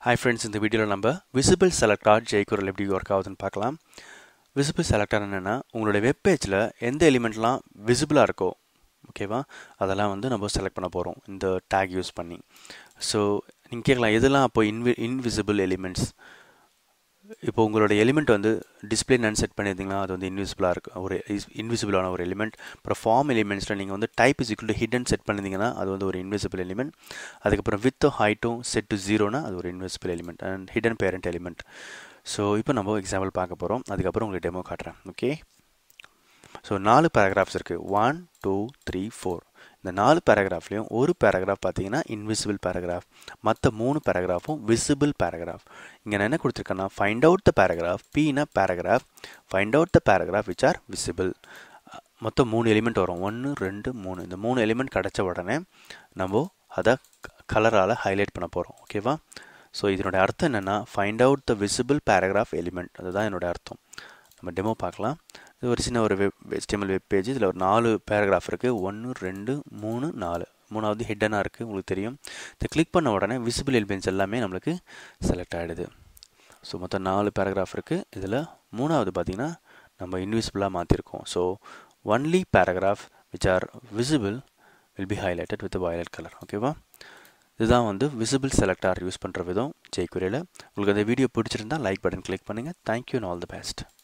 hi friends இந்த வீடியோவில் நம்ம விசிபிள் செலக்டார் ஜெய்குரல் எப்படி ஒர்க் ஆகுதுன்னு பார்க்கலாம் விசிபிள் செலக்டார் என்னென்னா உங்களுடைய வெப் பேஜில் எந்த எலிமெண்ட்லாம் விசிபிளாக இருக்கோ ஓகேவா அதெல்லாம் வந்து நம்ம செலக்ட் பண்ண போகிறோம் இந்த டேக் யூஸ் பண்ணி ஸோ நீங்கள் கேட்கலாம் எதெல்லாம் அப்போ இன்வி இன்விசிபிள் எலிமெண்ட்ஸ் இப்போ உங்களோட எலிமெண்ட் வந்து டிஸ்பிளே நன் செட் பண்ணியிருந்தீங்கன்னா அது வந்து இன்விசிபிளாக இருக்கு ஒரு இன்விசிபிளான ஒரு எலிமெண்ட் அப்புறம் ஃபார்ம் எலிமெண்ட்ஸில் நீங்கள் வந்து type is equal to hidden set பண்ணியிருந்தீங்கன்னா அது வந்து ஒரு இன்விசிபிள் எலிமெண்ட் அதுக்கப்புறம் வித்தும் ஹைட்டும் செட் டு ஜீரோனா அது ஒரு invisible element and hidden parent element so இப்போ நம்ம எக்ஸாம்பிள் பார்க்க போகிறோம் அதுக்கப்புறம் உங்களுக்கு டெமோ காட்டுறேன் ஓகே ஸோ நாலு பேராகிராஃப்ஸ் இருக்குது ஒன் டூ த்ரீ ஃபோர் இந்த நாலு பேராகிராஃப்லேயும் ஒரு பேராகிராஃப் பார்த்தீங்கன்னா இன்விசிபிள் பேராகிராஃப் மற்ற மூணு பேராகிராஃபும் விசிபிள் பேராகிராஃப் இங்கே நான் என்ன கொடுத்துருக்கேன்னா ஃபைண்ட் அவுட் த பேராகிராஃப் பீனா paragraph find out the paragraph which are visible மொத்தம் மூணு எலிமெண்ட் வரும் ஒன்று ரெண்டு மூணு இந்த மூணு எலிமெண்ட் கிடச்ச உடனே நம்ம அதை கலரால் ஹைலைட் பண்ண போகிறோம் ஓகேவா ஸோ இதனுடைய அர்த்தம் என்னென்னா find out the visible paragraph element அதுதான் என்னோடய அர்த்தம் நம்ம டெமோ பார்க்கலாம் இது ஒரு சின்ன ஒரு வெப் HTML வெப் பேஜ் இதில் ஒரு நாலு பேராகிராஃப் இருக்குது ஒன்று ரெண்டு மூணு நாலு மூணாவது ஹிட்டனாக இருக்குது உங்களுக்கு தெரியும் இதை கிளிக் பண்ண உடனே விசிபிள் எலிமெண்ட்ஸ் எல்லாமே நம்மளுக்கு செலக்ட் ஆகிடுது ஸோ மொத்தம் நாலு பேராகிராஃப் இருக்குது இதில் மூணாவது பார்த்திங்கன்னா நம்ம இன்விசிபிளாக மாற்றிருக்கோம் so only paragraph which are visible will be highlighted with violet colour ஓகேவா இதுதான் வந்து விசிபிள் செலக்டார் யூஸ் பண்ணுற விதம் ஜெய்குரியில் உங்களுக்கு அந்த வீடியோ பிடிச்சிருந்தா லைக் பட்டன் கிளிக் பண்ணுங்கள் thank you and all the best